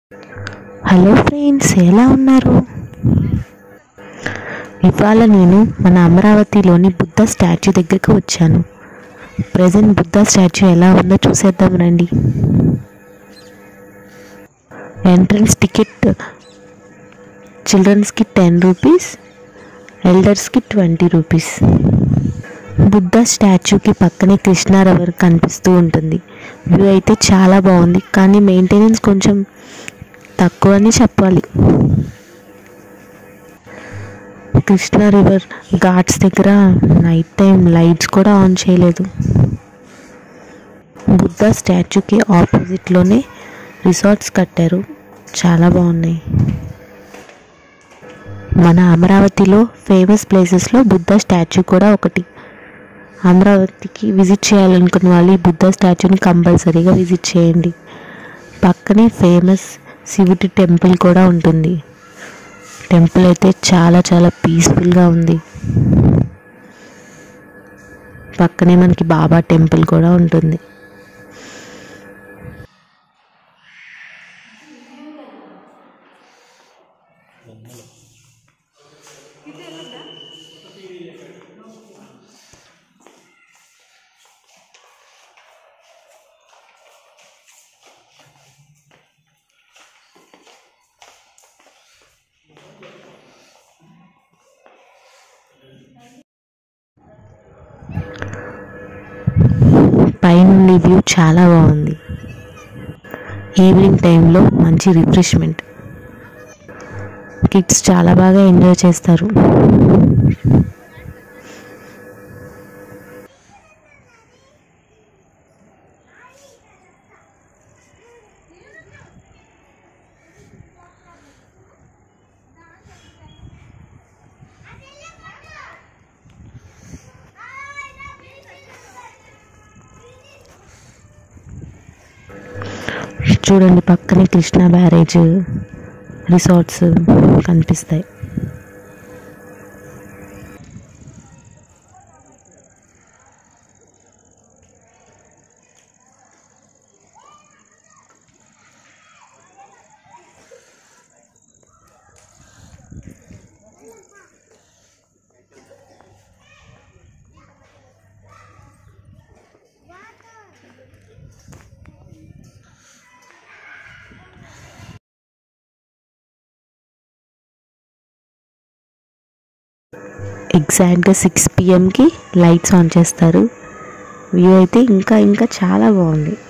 hello friends ఎలా ఉన్నారు ఇవాళ నేను మన అమరావతిలోని బుద్ధ స్టాచ్యూ దగ్గరికి వచ్చాను ప్రజెంట్ బుద్ధ స్టాచ్యూ ఎలా ఉందో చూసేద్దాం రండి ఎంట్రన్స్ టికెట్ చిల్డ్రన్స్కి టెన్ రూపీస్ ఎల్డర్స్కి ట్వంటీ రూపీస్ బుద్ధ స్టాచ్యూకి పక్కనే కృష్ణా రివర్ కనిపిస్తూ ఉంటుంది వ్యూ అయితే చాలా బాగుంది కానీ మెయింటెనెన్స్ కొంచెం తక్కువ అని చెప్పాలి కృష్ణా రివర్ ఘాట్స్ దగ్గర నైట్ టైం లైట్స్ కూడా ఆన్ చేయలేదు బుద్ధ స్టాచ్యూకి ఆపోజిట్లోనే రిసార్ట్స్ కట్టారు చాలా బాగున్నాయి మన అమరావతిలో ఫేమస్ ప్లేసెస్లో బుద్ధ స్టాచ్యూ కూడా ఒకటి అమరావతికి విజిట్ చేయాలనుకున్న వాళ్ళు ఈ బుద్ధ స్టాచ్యూని కంపల్సరీగా విజిట్ చేయండి పక్కనే ఫేమస్ శివుడి టెంపుల్ కూడా ఉంటుంది టెంపుల్ అయితే చాలా చాలా పీస్ఫుల్గా ఉంది పక్కనే మనకి బాబా టెంపుల్ కూడా ఉంటుంది పైనుండి వ్యూ చాలా బాగుంది ఈవినింగ్ టైంలో మంచి రిఫ్రెష్మెంట్ కిడ్స్ చాలా బాగా ఎంజాయ్ చేస్తారు చూడండి పక్కనే కృష్ణా బ్యారేజ్ రిసార్ట్స్ కనిపిస్తాయి ఎగ్జాక్ట్గా సిక్స్ పిఎంకి లైట్స్ ఆన్ చేస్తారు వ్యూ అయితే ఇంకా ఇంకా చాలా బాగుంది